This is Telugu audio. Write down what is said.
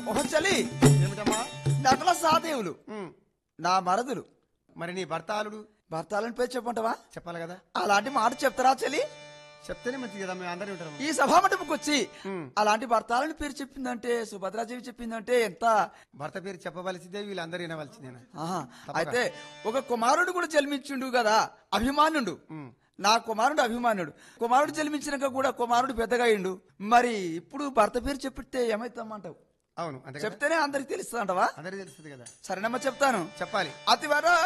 ఓహో చలి ఏమిటమ్మా నకల సాదేవులు ఉమ్, నా మరదులు మరి నీ భర్తాలుడు భర్తాలని పేరు చెప్పంటావా చెప్పాలి కదా అలాంటి మాట చెప్తారా చలి చెప్తేనే మంచిది కదా మేము అందరూ ఉంటాము ఈ సభామంటపుకి వచ్చి ఉమ్. అలాంటి భర్తాలని పేరు చెప్పిందంటే సుభద్రాదేవి చెప్పిందంటే ఎంత భర్త పేరు చెప్పవలసిందే వీళ్ళందరూ వినవలసిందేనా ఆహా, అయితే ఒక కుమారుడు కూడా జన్మించిండు కదా అభిమానుడు ఉమ్. నా కుమారుడు అభిమానుడు కుమారుడు జన్మించినాక కూడా కుమారుడు పెద్దగా అయిండు మరి ఇప్పుడు భర్త పేరు చెప్పితే ఏమైతామంటావు అవును అంతే కదా చెప్తేనే అందరికి తెలుస్తుంది అంటవా అందరికీ తెలుస్తుంది కదా సరేనమ్మా చెప్తాను చెప్పాలి అతివర